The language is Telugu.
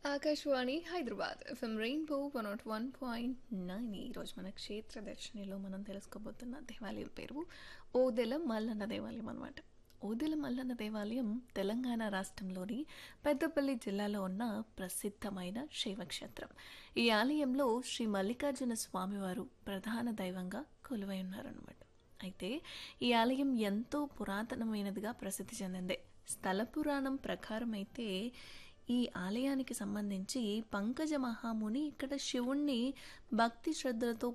Akashvani Hyderabad FM Rainbow one naught one point nine ఈరోజు మన క్షేత్ర దర్శనిలో మనం తెలుసుకోబోతున్న దేవాలయం పేరు ఓదెల మల్లన్న దేవాలయం అనమాట ఓదెల మల్లన్న దేవాలయం తెలంగాణ రాష్ట్రంలోని పెద్దపల్లి జిల్లాలో ఉన్న ప్రసిద్ధమైన శైవక్షేత్రం ఈ ఆలయంలో శ్రీ మల్లికార్జున స్వామివారు ప్రధాన దైవంగా కొలువై ఉన్నారనమాట అయితే ఈ ఆలయం ఎంతో పురాతనమైనదిగా ప్రసిద్ధి చెందింది స్థల పురాణం ప్రకారం అయితే ఈ ఆలయానికి సంబంధించి పంకజ మహాముని ఇక్కడ శివుణ్ణి భక్తి శ్రద్ధలతో